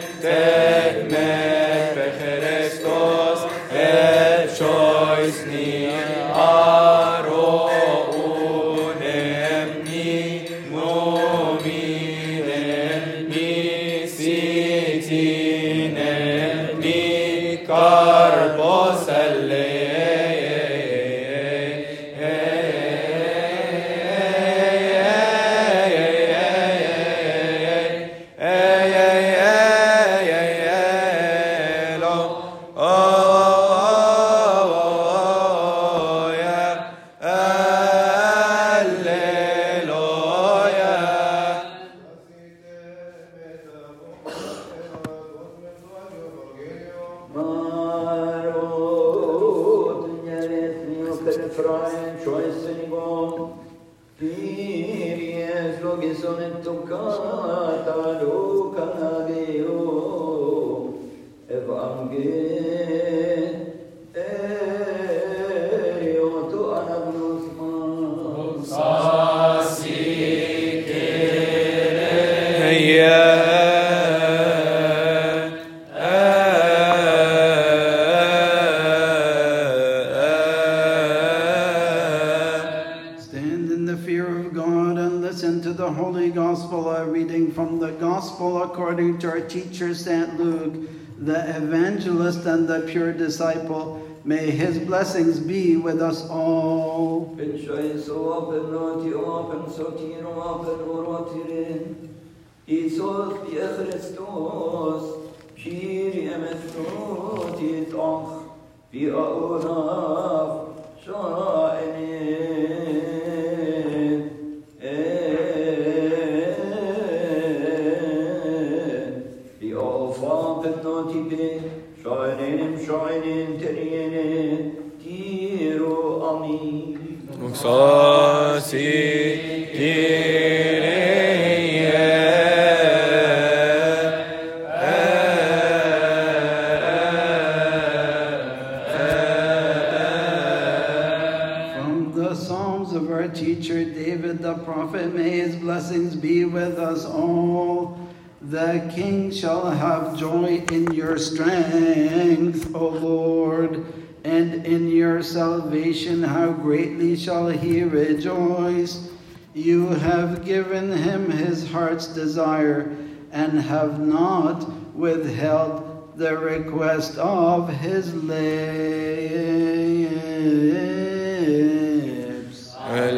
tekmet becherestos et chois ni aro unem ni mominen ni sitinen ni carbos Marot, njerethni u perefrajen choisen igång. Kyries logison et tokata lokanageo. Evangelion to anagnosma. Stand in the fear of God and listen to the Holy Gospel, a reading from the Gospel according to our teacher St. Luke, the evangelist and the pure disciple. May his blessings be with us all. Ben choice open noti open sotir open orotirin. Isos bie Christos, shir emet noti toch, vi auraf, shainin. Vi avfapen noti be, shainin, shainin, terienin, tiro amin. Sasi From the Psalms of our teacher David the prophet, may his blessings be with us all. The king shall have joy in your strength, O Lord, and in your salvation, how greatly shall he rejoice. You have given him his heart's desire and have not withheld the request of his lips.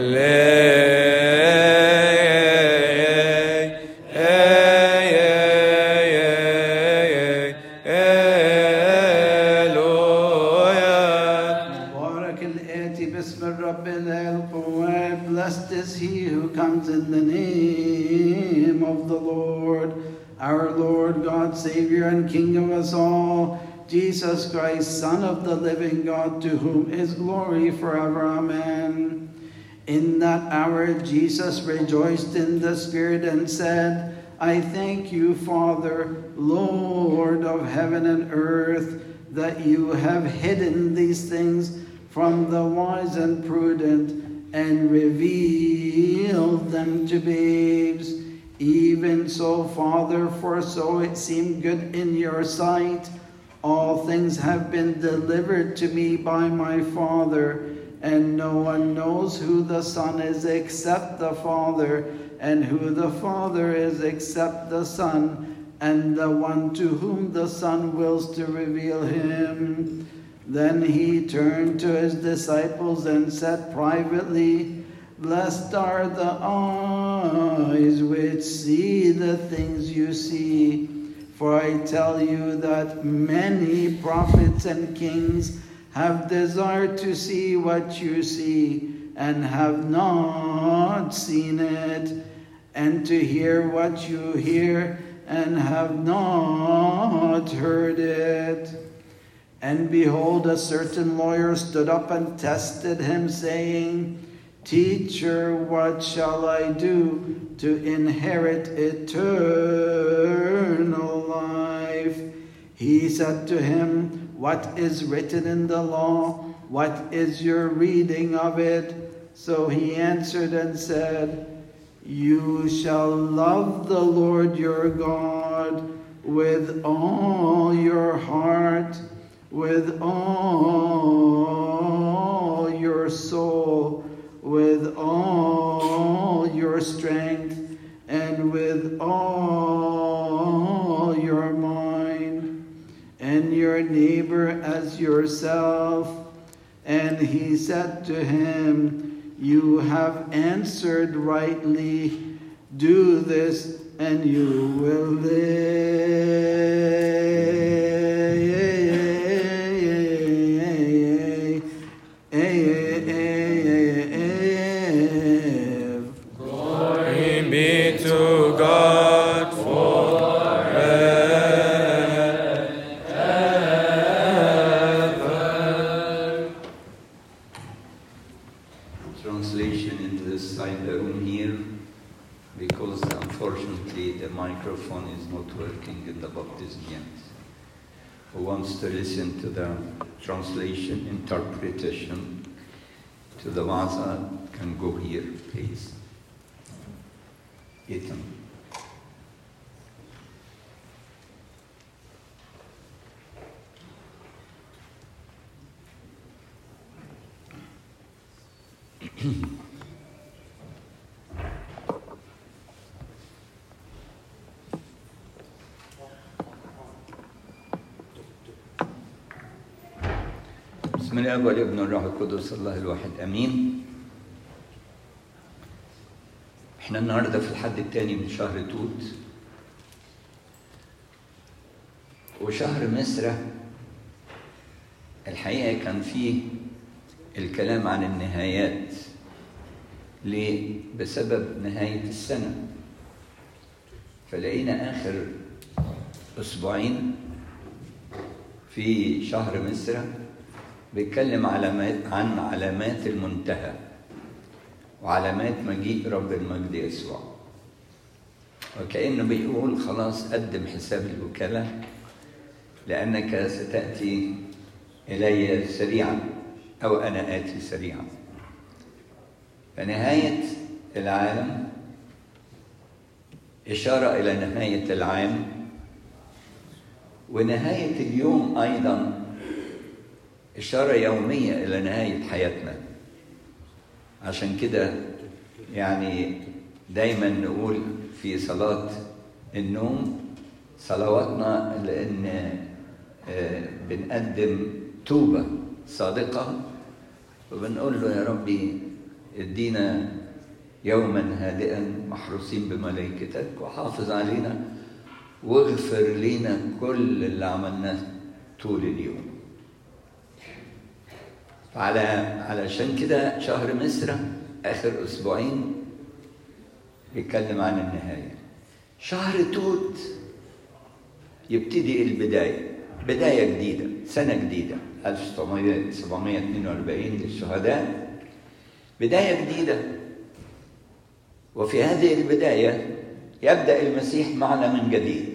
Mubarak al-Ati Bismi Rabbil al Blessed is he who comes in the name of the Lord, our Lord, God, Savior, and King of us all, Jesus Christ, Son of the living God, to whom is glory forever. Amen. In that hour, Jesus rejoiced in the Spirit and said, I thank you, Father, Lord of heaven and earth, that you have hidden these things from the wise and prudent and revealed them to babes. Even so, Father, for so it seemed good in your sight. All things have been delivered to me by my Father, and no one knows who the Son is except the Father, and who the Father is except the Son, and the one to whom the Son wills to reveal him. Then he turned to his disciples and said privately, Blessed are the eyes which see the things you see. For I tell you that many prophets and kings have desired to see what you see and have not seen it, and to hear what you hear and have not heard it. And behold, a certain lawyer stood up and tested him, saying, Teacher, what shall I do to inherit eternal life? He said to him, What is written in the law? What is your reading of it? So he answered and said, You shall love the Lord your God with all your heart, with all your soul, with all your strength, and with all your mind, and your neighbor as yourself. And he said to him, You have answered rightly. Do this, and you will live. Glory be to God forever. Translation into this side of the room here, because unfortunately the microphone is not working in the baptism yet. Who wants to listen to the translation, interpretation to the Vaza can go here, please. Ethan. بسم الله والابن والروح القدس الله الواحد امين احنا النهارده في الحد الثاني من شهر توت وشهر مصر الحقيقه كان فيه الكلام عن النهايات ليه؟ بسبب نهايه السنه فلقينا اخر اسبوعين في شهر مصر بيتكلم علامات عن علامات المنتهى وعلامات مجيء رب المجد يسوع وكأنه بيقول خلاص قدم حساب الوكالة لأنك ستأتي إلي سريعا أو أنا آتي سريعا فنهاية العالم إشارة إلى نهاية العام ونهاية اليوم أيضا إشارة يومية إلى نهاية حياتنا عشان كده يعني دايما نقول في صلاة النوم صلواتنا لأن آه، بنقدم توبة صادقة وبنقول له يا ربي ادينا يوما هادئا محروسين بملائكتك وحافظ علينا واغفر لنا كل اللي عملناه طول اليوم فعلى علشان كده شهر مصر اخر اسبوعين بيتكلم عن النهايه شهر توت يبتدي البدايه بدايه جديده سنه جديده 1742 للشهداء بدايه جديده وفي هذه البدايه يبدا المسيح معنا من جديد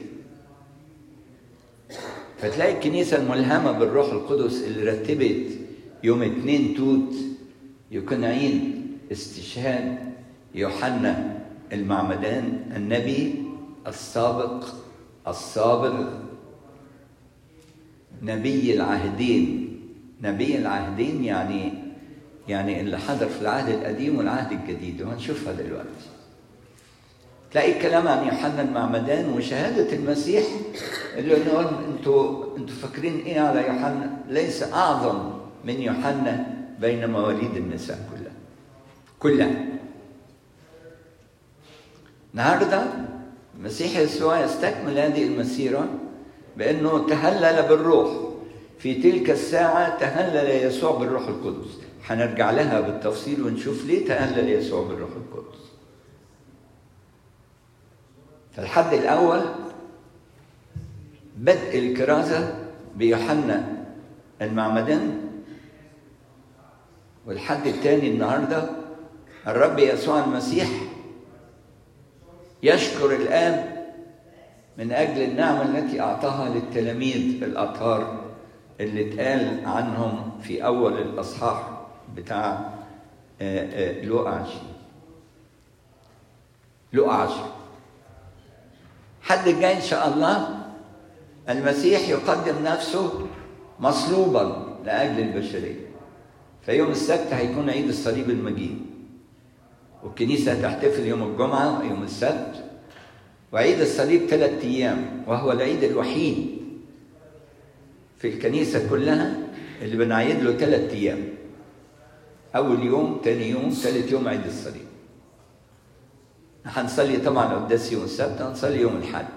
فتلاقي الكنيسه الملهمه بالروح القدس اللي رتبت يوم اتنين توت يكون عيد استشهاد يوحنا المعمدان النبي السابق السابق نبي العهدين نبي العهدين يعني يعني اللي حضر في العهد القديم والعهد الجديد وهنشوفها دلوقتي تلاقي الكلام عن يوحنا المعمدان وشهادة المسيح اللي نقول انتوا انتوا فاكرين ايه على يوحنا؟ ليس اعظم من يوحنا بين مواليد النساء كلها كلها النهارده المسيح يسوع يستكمل هذه المسيره بانه تهلل بالروح في تلك الساعه تهلل يسوع بالروح القدس هنرجع لها بالتفصيل ونشوف ليه تهلل يسوع بالروح القدس فالحد الاول بدء الكرازه بيوحنا المعمدان والحد الثاني النهارده الرب يسوع المسيح يشكر الآب من أجل النعمة التي أعطاها للتلاميذ الأطهار اللي اتقال عنهم في أول الأصحاح بتاع لقى عشر لقى عشر حد جاي إن شاء الله المسيح يقدم نفسه مصلوبا لأجل البشرية فيوم السبت هيكون عيد الصليب المجيد والكنيسة تحتفل يوم الجمعة ويوم السبت وعيد الصليب ثلاثة أيام وهو العيد الوحيد في الكنيسة كلها اللي بنعيد له ثلاثة أيام أول يوم ثاني يوم ثالث يوم عيد الصليب هنصلي طبعا قداس يوم السبت هنصلي يوم الحد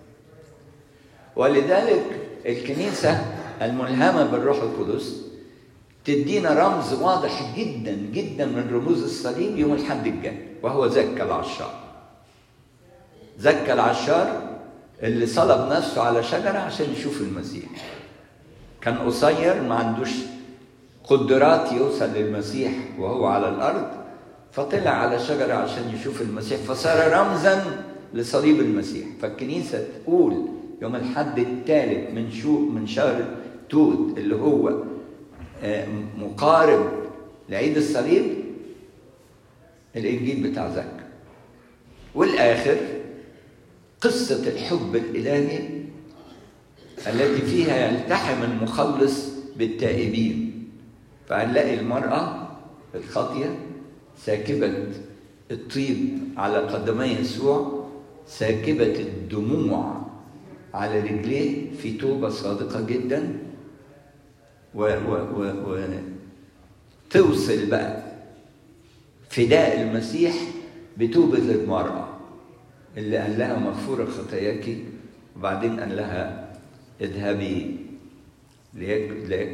ولذلك الكنيسة الملهمة بالروح القدس تدينا رمز واضح جدا جدا من رموز الصليب يوم الحد الجاي وهو زكى العشار زكى العشار اللي صلب نفسه على شجرة عشان يشوف المسيح كان قصير ما عندوش قدرات يوصل للمسيح وهو على الأرض فطلع على شجرة عشان يشوف المسيح فصار رمزا لصليب المسيح فالكنيسة تقول يوم الحد الثالث من شو من شهر توت اللي هو مقارب لعيد الصليب الإنجيل بتاع زكا والآخر قصة الحب الإلهي التي فيها يلتحم المخلص بالتائبين فهنلاقي المرأة الخاطية ساكبة الطيب على قدمي يسوع ساكبة الدموع على رجليه في توبة صادقة جدا و و و و توصل بقى فداء المسيح بتوبة المرأة اللي قال لها مغفورة خطاياك وبعدين قال لها اذهبي ليك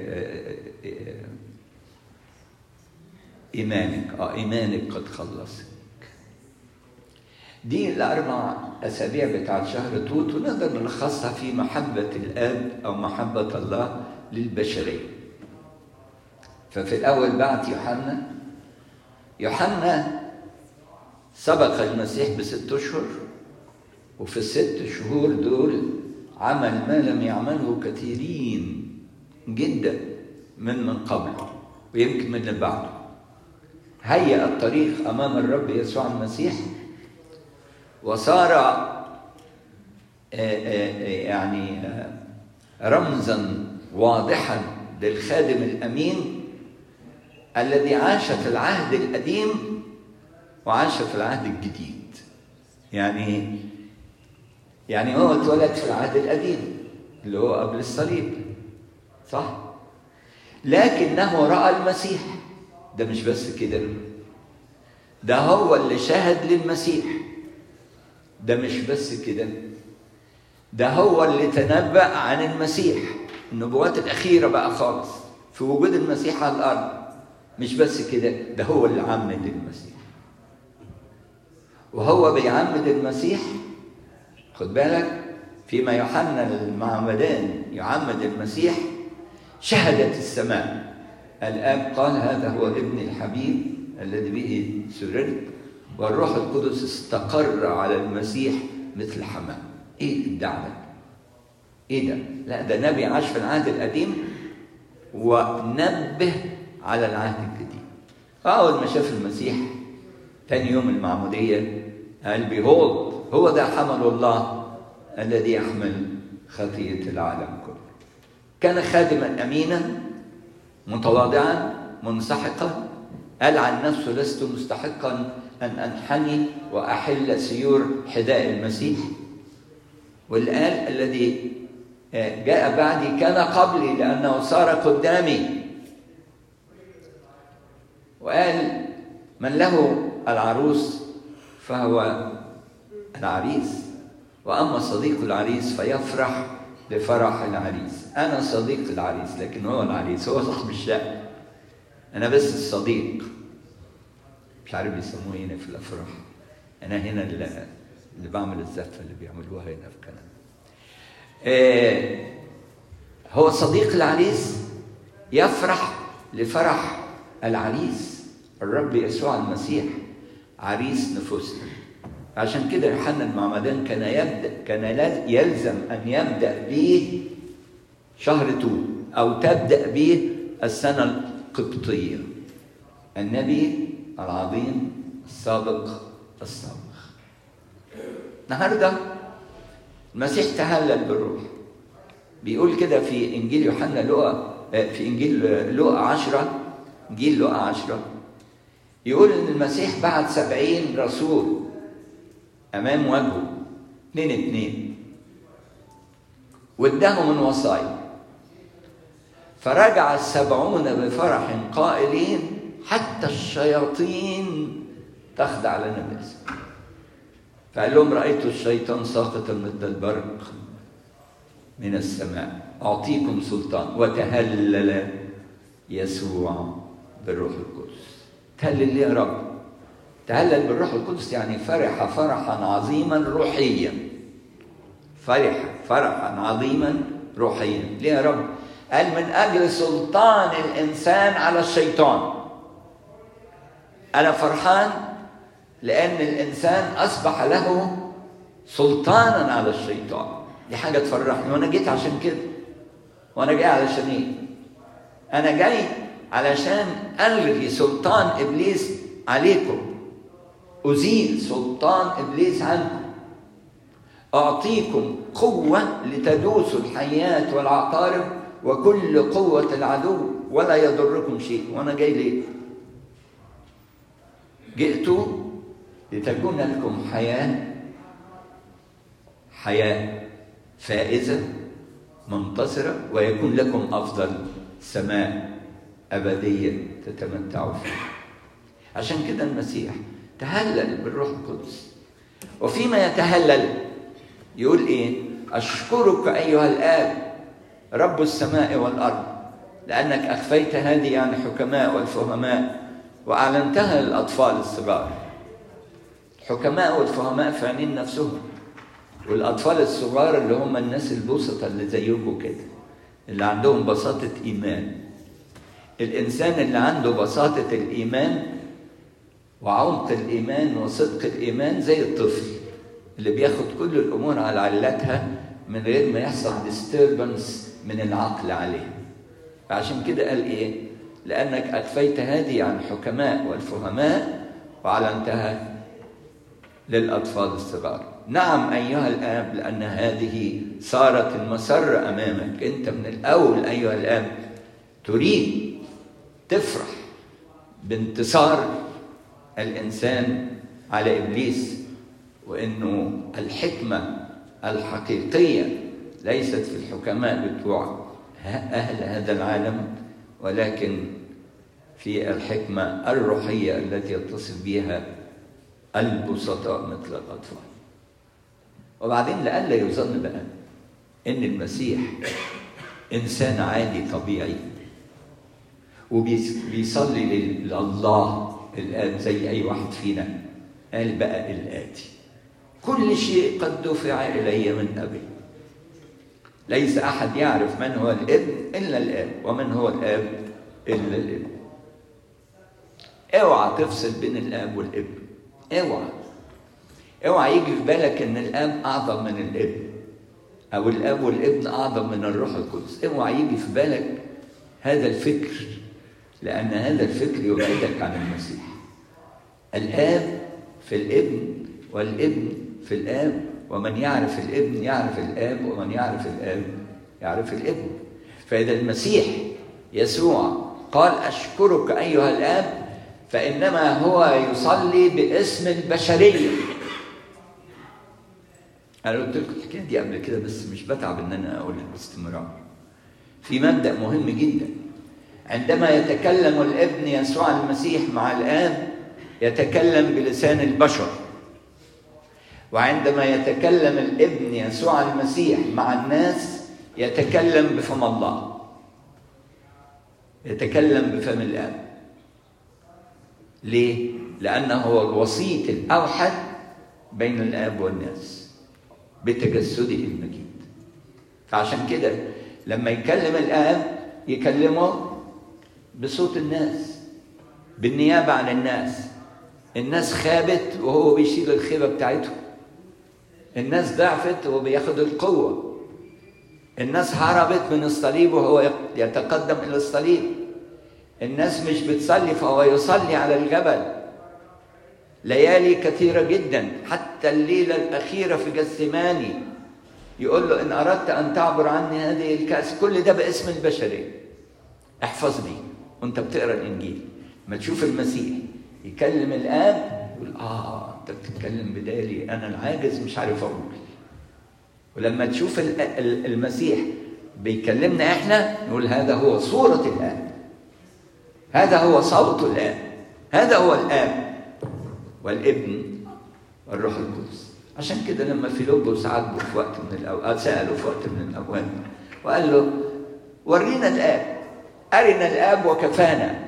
إيمانك آه إيمانك قد خلصك دي الأربع أسابيع بتاعت شهر توت ونقدر نلخصها في محبة الآب أو محبة الله للبشرية ففي الأول بعت يوحنا يوحنا سبق المسيح بست أشهر وفي الست شهور دول عمل ما لم يعمله كثيرين جدا من من قبله ويمكن من اللي بعده هيأ الطريق أمام الرب يسوع المسيح وصار يعني رمزا واضحا للخادم الامين الذي عاش في العهد القديم وعاش في العهد الجديد يعني يعني هو اتولد في العهد القديم اللي هو قبل الصليب صح لكنه راى المسيح ده مش بس كده ده هو اللي شهد للمسيح ده مش بس كده ده هو اللي تنبأ عن المسيح النبوات الأخيرة بقى خالص في وجود المسيح على الأرض مش بس كده ده هو اللي عمد المسيح وهو بيعمد المسيح خد بالك فيما يوحنا المعمدان يعمد المسيح شهدت السماء الآب قال هذا هو ابن الحبيب الذي به سررت والروح القدس استقر على المسيح مثل حمام ايه الدعوه ده ايه ده لا ده نبي عاش في العهد القديم ونبه على العهد الجديد اول ما شاف المسيح ثاني يوم المعموديه قال بيهولد هو ده حمل الله الذي يحمل خطيه العالم كله كان خادما امينا متواضعا منسحقا قال عن نفسه لست مستحقا أن أنحني وأحل سيور حذاء المسيح واللي قال الذي جاء بعدي كان قبلي لأنه صار قدامي وقال من له العروس فهو العريس وأما صديق العريس فيفرح لفرح العريس أنا صديق العريس لكن هو العريس هو صاحب الشأن أنا بس الصديق مش عارف بيسموه هنا في الافراح انا هنا اللي, اللي بعمل الزفه اللي بيعملوها هنا في كندا آه هو صديق العريس يفرح لفرح العريس الرب يسوع المسيح عريس نفوسنا عشان كده يوحنا المعمدان كان يبدا كان يلزم ان يبدا به شهر توت او تبدا به السنه القبطيه النبي العظيم السابق السابق النهارده المسيح تهلل بالروح بيقول كده في انجيل يوحنا لقا آه، في انجيل لقا 10 انجيل لقا 10 يقول ان المسيح بعت سبعين رسول امام وجهه اتنين اتنين واداهم من وصايا فرجع السبعون بفرح قائلين حتى الشياطين تخضع لنا باسم فقال لهم رأيت الشيطان ساقطا مثل البرق من السماء أعطيكم سلطان وتهلل يسوع بالروح القدس تهلل ليه يا رب تهلل بالروح القدس يعني فرح فرحا عظيما روحيا فرح فرحا عظيما روحيا ليه يا رب قال من أجل سلطان الإنسان على الشيطان أنا فرحان لأن الإنسان أصبح له سلطانا على الشيطان دي حاجة تفرحني وأنا جيت عشان كده وأنا جاي علشان إيه؟ أنا جاي علشان ألغي سلطان إبليس عليكم أزيل سلطان إبليس عنكم أعطيكم قوة لتدوسوا الحياة والعقارب وكل قوة العدو ولا يضركم شيء وأنا جاي ليه؟ جئت لتكون لكم حياة حياة فائزة منتصرة ويكون لكم أفضل سماء أبدية تتمتعوا فيها عشان كده المسيح تهلل بالروح القدس وفيما يتهلل يقول إيه أشكرك أيها الآب رب السماء والأرض لأنك أخفيت هذه عن الحكماء والفهماء وأعلنتها للأطفال الصغار الحكماء والفهماء فاهمين نفسهم والأطفال الصغار اللي هم الناس البسطة اللي زيكم كده اللي عندهم بساطة إيمان الإنسان اللي عنده بساطة الإيمان وعمق الإيمان وصدق الإيمان زي الطفل اللي بياخد كل الأمور على علتها من غير ما يحصل disturbance من العقل عليه فعشان كده قال إيه لأنك أخفيت هذه عن الحكماء والفهماء وأعلنتها للأطفال الصغار نعم أيها الآب لأن هذه صارت المسرة أمامك أنت من الأول أيها الآب تريد تفرح بانتصار الإنسان على إبليس وإنه الحكمة الحقيقية ليست في الحكماء بتوع أهل هذا العالم ولكن في الحكمة الروحية التي يتصف بها البسطاء مثل الأطفال وبعدين لئلا يظن بقى إن المسيح إنسان عادي طبيعي وبيصلي لله الآن زي أي واحد فينا قال بقى الآتي كل شيء قد دفع إلي من أبي ليس أحد يعرف من هو الابن إلا الآب ومن هو الآب إلا الابن اوعى تفصل بين الآب والابن اوعى اوعى يجي في بالك ان الاب اعظم من الابن او الاب والابن اعظم من الروح القدس اوعى يجي في بالك هذا الفكر لان هذا الفكر يبعدك عن المسيح الاب في الابن والابن في الاب ومن يعرف الابن يعرف الاب ومن يعرف الاب يعرف الابن فاذا المسيح يسوع قال اشكرك ايها الاب فانما هو يصلي باسم البشريه انا قلت لكم الحكايه دي قبل كده بس مش بتعب ان انا اقولها باستمرار في مبدا مهم جدا عندما يتكلم الابن يسوع المسيح مع الاب يتكلم بلسان البشر وعندما يتكلم الابن يسوع المسيح مع الناس يتكلم بفم الله يتكلم بفم الاب ليه لانه هو الوسيط الاوحد بين الاب والناس بتجسده المجيد فعشان كده لما يكلم الآب يكلمه بصوت الناس بالنيابة عن الناس الناس خابت وهو بيشيل الخيبة بتاعتهم الناس ضعفت وهو بياخد القوة الناس هربت من الصليب وهو يتقدم إلى الصليب الناس مش بتصلي فهو يصلي على الجبل ليالي كثيرة جدا حتى الليلة الأخيرة في جسماني يقول له إن أردت أن تعبر عني هذه الكأس كل ده باسم البشرية احفظ دي وانت بتقرا الانجيل ما تشوف المسيح يكلم الاب يقول اه انت بتتكلم بدالي انا العاجز مش عارف اقول ولما تشوف ال- ال- المسيح بيكلمنا احنا نقول هذا هو صورة الاب هذا هو صوت الاب هذا هو الاب والابن والروح القدس عشان كده لما فيلبس عاتبه في وقت من الاوقات ساله في وقت من الاوقات وقال له ورينا الاب ارنا الاب وكفانا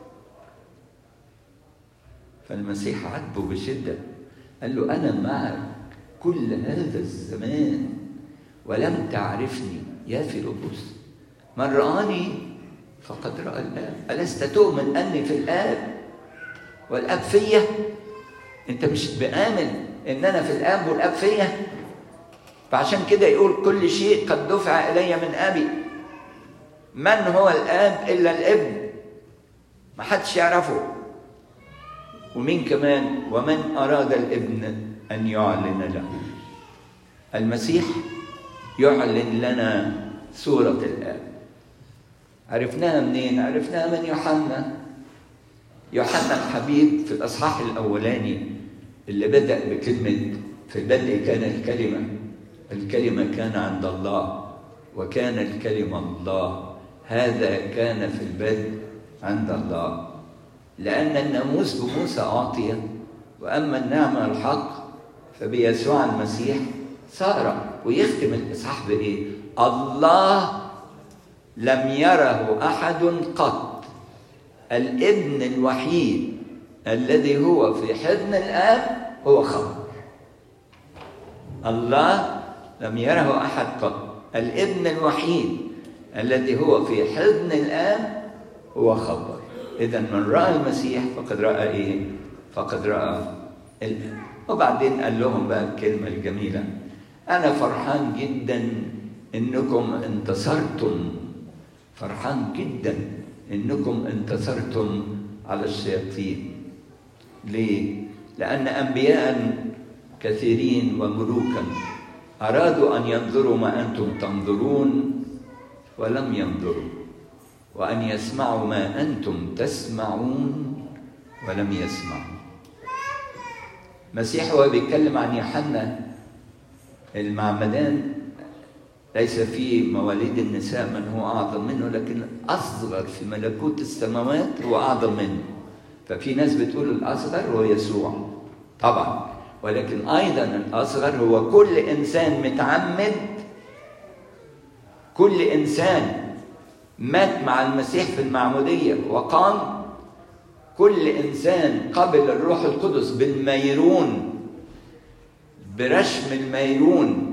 فالمسيح عاتبه بشده قال له انا معك كل هذا الزمان ولم تعرفني يا فيلبس من رآني فقد رأى الآب ألست تؤمن أني في الآب والآب فيا أنت مش بآمن إن أنا في الآب والآب فيا فعشان كده يقول كل شيء قد دفع إلي من أبي من هو الآب إلا الابن ما حدش يعرفه ومين كمان ومن أراد الابن أن يعلن له المسيح يعلن لنا صورة الآب عرفناها منين؟ عرفناها من يوحنا يوحنا الحبيب في الأصحاح الأولاني اللي بدأ بكلمة في البدء كان الكلمة الكلمة كان عند الله وكان الكلمة الله هذا كان في البدء عند الله لأن الناموس بموسى أعطي وأما النعمة الحق فبيسوع المسيح صار ويختم الإصحاح بإيه؟ الله لم يره أحد قط الابن الوحيد الذي هو في حضن الآب هو خبر الله لم يره أحد قط الابن الوحيد الذي هو في حضن الآب هو خبر إذا من رأى المسيح فقد رأى إيه؟ فقد رأى الآب وبعدين قال لهم بقى الكلمة الجميلة أنا فرحان جدا إنكم انتصرتم فرحان جدا إنكم انتصرتم على الشياطين ليه؟ لأن أنبياء كثيرين وملوكا أرادوا أن ينظروا ما أنتم تنظرون ولم ينظروا وأن يسمعوا ما أنتم تسمعون ولم يسمعوا مسيح هو بيتكلم عن يوحنا المعمدان ليس في مواليد النساء من هو أعظم منه لكن أصغر في ملكوت السماوات هو أعظم منه ففي ناس بتقول الأصغر هو يسوع طبعا ولكن أيضا الأصغر هو كل إنسان متعمد كل إنسان مات مع المسيح في المعمودية وقام كل إنسان قبل الروح القدس بالميرون برشم الميرون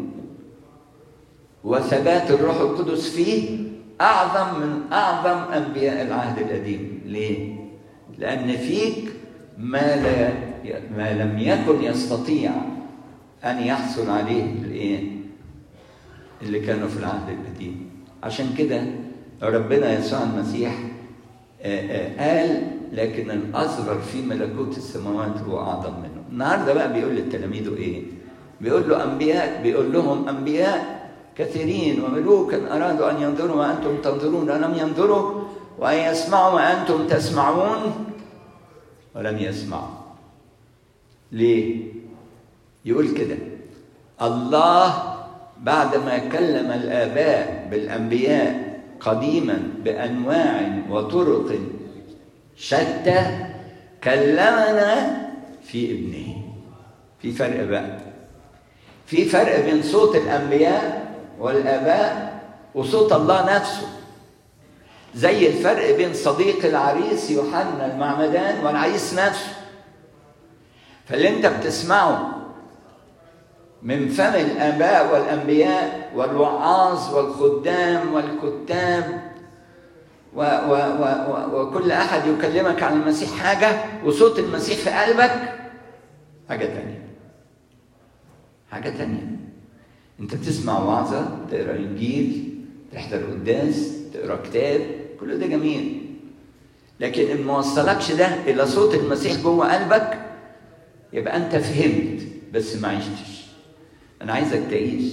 وثبات الروح القدس فيه أعظم من أعظم أنبياء العهد القديم ليه؟ لأن فيك ما لا ما لم يكن يستطيع أن يحصل عليه الإيه؟ اللي كانوا في العهد القديم عشان كده ربنا يسوع المسيح قال لكن الأصغر في ملكوت السماوات هو أعظم منه النهاردة بقى بيقول لتلاميذه إيه؟ بيقول له أنبياء بيقول لهم أنبياء كثيرين وملوكا أرادوا أن ينظروا ما أنتم تنظرون ولم ينظروا وأن يسمعوا ما أنتم تسمعون ولم يسمعوا ليه؟ يقول كده الله بعدما كلم الآباء بالأنبياء قديما بأنواع وطرق شتى كلمنا في ابنه في فرق بقى في فرق بين صوت الأنبياء والآباء وصوت الله نفسه زي الفرق بين صديق العريس يوحنا المعمدان والعريس نفسه فاللي انت بتسمعه من فم الآباء والأنبياء والوعاظ والخدام والكتاب و و و و وكل أحد يكلمك عن المسيح حاجة وصوت المسيح في قلبك حاجة تانية حاجة تانية أنت تسمع وعظة تقرأ إنجيل تحضر قداس تقرأ كتاب كل ده جميل لكن إن ما وصلكش ده إلى صوت المسيح جوه قلبك يبقى أنت فهمت بس ما عشتش أنا عايزك تعيش مش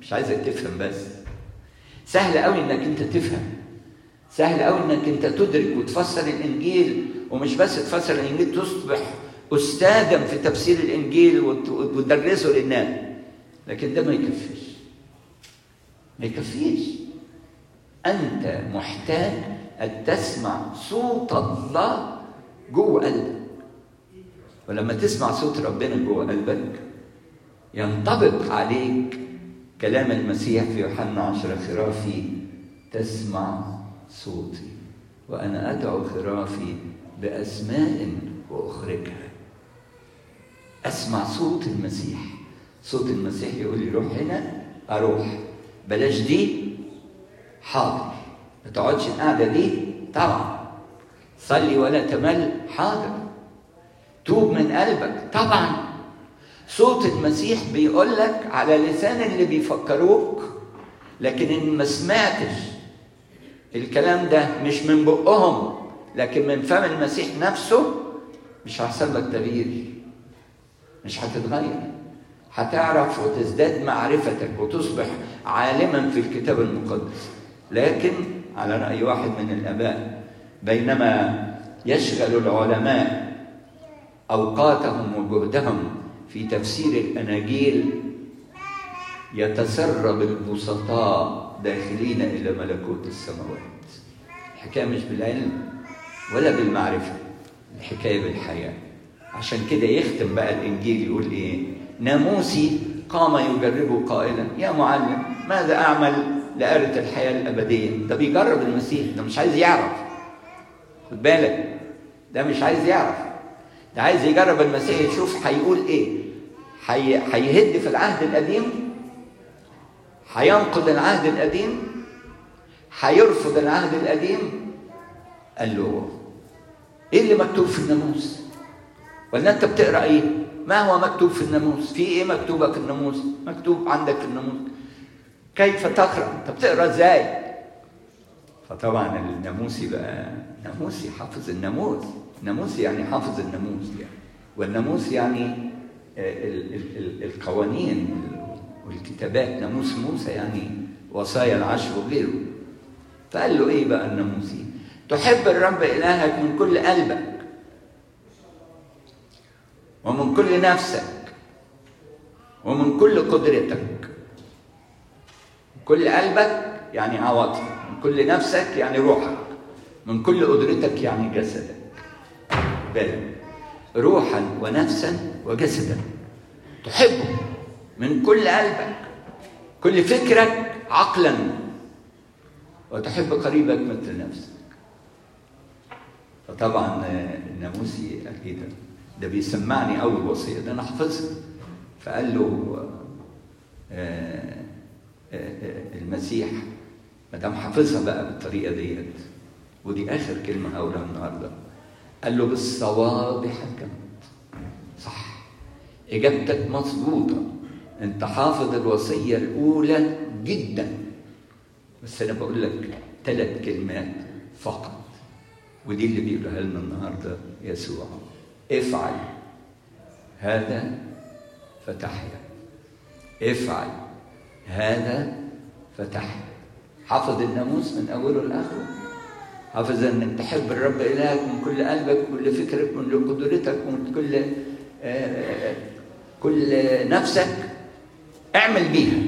مش عايزك تفهم بس سهل قوي انك انت تفهم سهل قوي انك انت تدرك وتفسر الانجيل ومش بس تفسر الانجيل تصبح استاذا في تفسير الانجيل وت- وتدرسه للناس لكن ده ما يكفيش ما يكفيش انت محتاج ان تسمع صوت الله جوه قلبك ولما تسمع صوت ربنا جوه قلبك ينطبق عليك كلام المسيح في يوحنا عشرة خرافي تسمع صوتي وأنا أدعو خرافي بأسماء وأخرجها أسمع صوت المسيح صوت المسيح يقول لي روح هنا أروح بلاش دي حاضر ما تقعدش القعدة دي طبعا صلي ولا تمل حاضر توب من قلبك طبعا صوت المسيح بيقول لك على لسان اللي بيفكروك لكن ان ما سمعتش الكلام ده مش من بقهم لكن من فم المسيح نفسه مش هيحصل لك تغيير مش هتتغير هتعرف وتزداد معرفتك وتصبح عالما في الكتاب المقدس لكن على رأي واحد من الآباء بينما يشغل العلماء أوقاتهم وجهدهم في تفسير الأناجيل يتسرب البسطاء داخلين إلى ملكوت السماوات الحكاية مش بالعلم ولا بالمعرفة الحكاية بالحياة عشان كده يختم بقى الإنجيل يقول إيه ناموسي قام يجربه قائلا يا معلم ماذا أعمل لأرث الحياة الأبدية ده بيجرب المسيح ده مش عايز يعرف خد بالك ده مش عايز يعرف ده عايز يجرب المسيح يشوف هيقول ايه هي... هيهد في العهد القديم هينقض العهد القديم هيرفض العهد القديم قال له ايه اللي مكتوب في الناموس ولا انت بتقرا ايه ما هو مكتوب في الناموس في ايه مكتوبه في الناموس مكتوب عندك في الناموس كيف تقرا انت بتقرا ازاي فطبعا الناموسي بقى ناموسي حافظ الناموس ناموس يعني حافظ الناموس يعني والناموس يعني ال- ال- ال- القوانين والكتابات ناموس موسى يعني وصايا العشر وغيره فقال له ايه بقى الناموسي تحب الرب الهك من كل قلبك ومن كل نفسك ومن كل قدرتك كل قلبك يعني عواطفك من كل نفسك يعني روحك من كل قدرتك يعني جسدك بالك روحا ونفسا وجسدا تحبه من كل قلبك كل فكرك عقلا وتحب قريبك مثل نفسك فطبعا الناموسي قال ايه ده ده بيسمعني اول وصيه ده انا حافظها فقال له آه آه المسيح ما دام حافظها بقى بالطريقه ديت ودي اخر كلمه هقولها النهارده قال له بالصواب حكمت صح اجابتك مظبوطه انت حافظ الوصيه الاولى جدا بس انا بقول لك ثلاث كلمات فقط ودي اللي بيقولها لنا النهارده يسوع افعل هذا فتحيا افعل هذا فتحيا حافظ الناموس من اوله لاخره حافظ انك تحب الرب الهك من كل قلبك وكل فكرك ومن كل قدرتك ومن كل آه كل نفسك اعمل بيها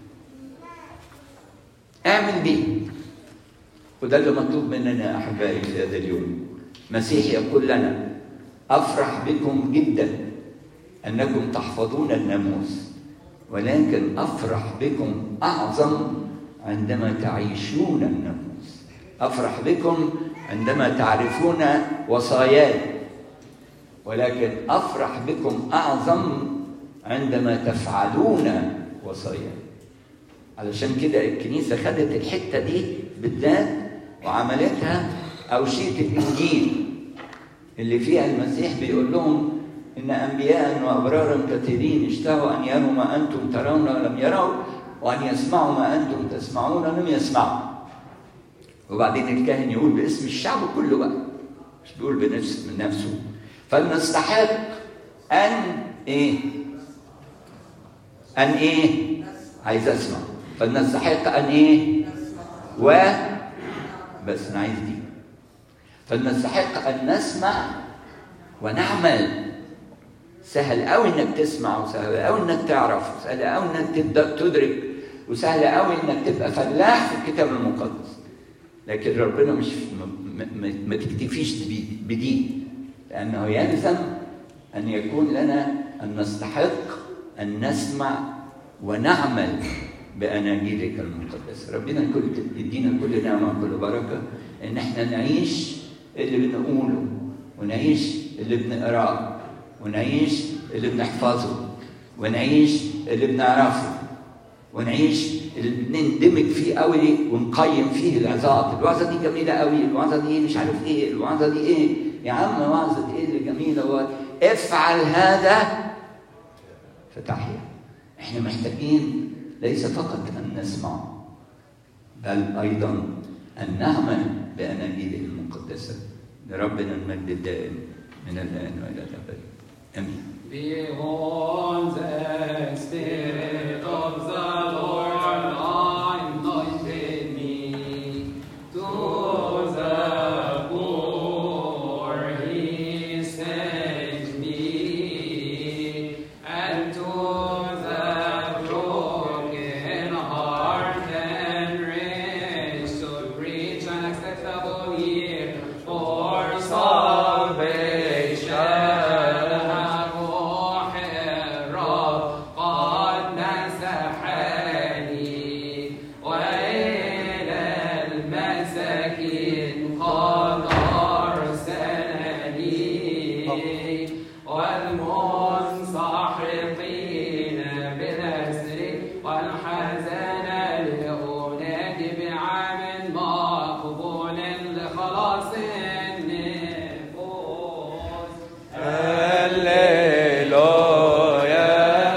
اعمل بيها وده اللي مطلوب مننا احبائي في هذا اليوم مسيح يقول لنا افرح بكم جدا انكم تحفظون الناموس ولكن افرح بكم اعظم عندما تعيشون الناموس افرح بكم عندما تعرفون وصاياي ولكن افرح بكم اعظم عندما تفعلون وصاياي علشان كده الكنيسه خدت الحته دي بالذات وعملتها اوشيه الانجيل اللي فيها المسيح بيقول لهم ان انبياء وابرارا كثيرين اشتهوا ان يروا ما انتم ترون ولم يروا وان يسمعوا ما انتم تسمعون ولم يسمعوا وبعدين الكاهن يقول باسم الشعب كله بقى مش بيقول بنفس من نفسه فلنستحق ان ايه ان ايه عايز اسمع فلنستحق ان ايه و بس انا عايز دي فلنستحق ان نسمع ونعمل سهل قوي انك تسمع وسهل قوي انك تعرف وسهل قوي انك تبدا تدرك وسهل قوي انك تبقى فلاح في الكتاب المقدس لكن ربنا مش ما, ما, ما تكتفيش بدي, بدي لانه يلزم ان يكون لنا ان نستحق ان نسمع ونعمل باناجيلك المقدسه ربنا كل يدينا كل نعمه وكل بركه ان احنا نعيش اللي بنقوله ونعيش اللي بنقراه ونعيش اللي بنحفظه ونعيش اللي بنعرفه ونعيش اللي بنندمج فيه قوي ونقيم فيه العظات الوعظه دي جميله قوي الوعظه دي مش عارف ايه الوعظه دي ايه يا عم وعظه ايه اللي جميله افعل هذا فتحيا احنا محتاجين ليس فقط ان نسمع بل ايضا ان نعمل باناجيله المقدسه لربنا المجد الدائم من الان والى الابد امين Behold, the Spirit of the Lord anointed me to the poor he sent me, and to the broken heart and rich to preach an acceptable year for salvation. روح الرب قد مسحني وإلى المساكين قد أرسلني والمنسحقين بالأسر والحزن لأنادي بعام مقبول لخلاص النفوس هللويا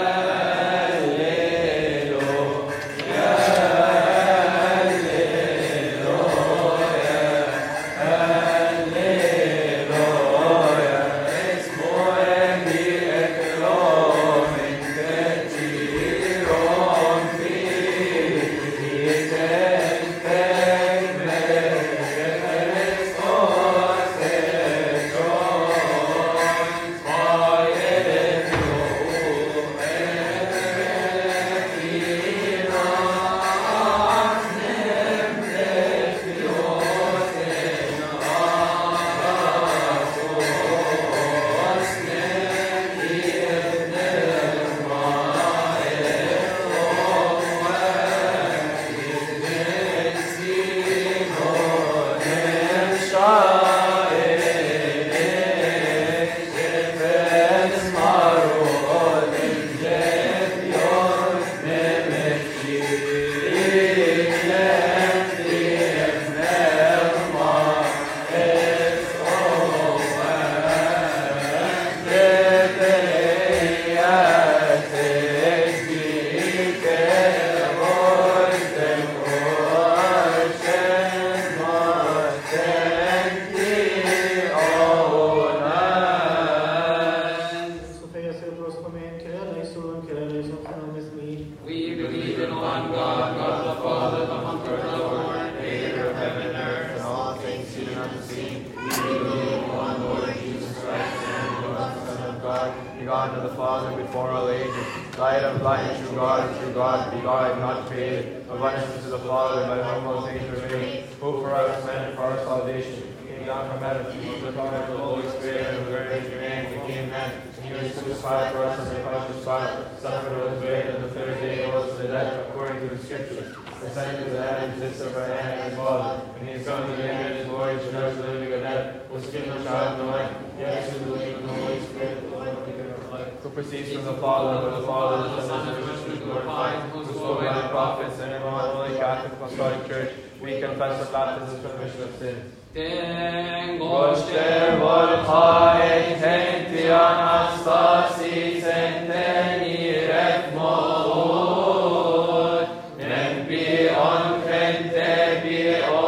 Sophia Silvers Command, Kerala, Isulun, Kerala, Isulun, with me. We believe in one God, God the Father, the Comforter, the Lord, Creator of heaven and earth, and all things seen and unseen. We believe in one Lord Jesus Christ, the only Son of God, begotten of the Father before all ages, light of light, true God, true God, begotten, not created, abundance to the Father, by whom all things were made, who for us men and for our salvation came down from heaven, was the power of the Holy Spirit, and the Word of man became man. And he was crucified for us under Pontius Pilate, suffered, was buried, and the third day rose from the dead, according to the Scriptures. Ascended to the heavens, sits at the right hand of his Father, and he is come to the end of his glory to judge the living and dead, was given a child in the light. Yes, who believe in the Holy Spirit, the Lord, the giver of life, who proceeds from the Father, who the Father, the Son, and the Holy Spirit, glorified, who spoke by the prophets, and in one holy Catholic Apostolic Church, we confess the baptism for the remission of sins. Tengo Goster volcae genti anastasis enteni retmod, nempi on crente bi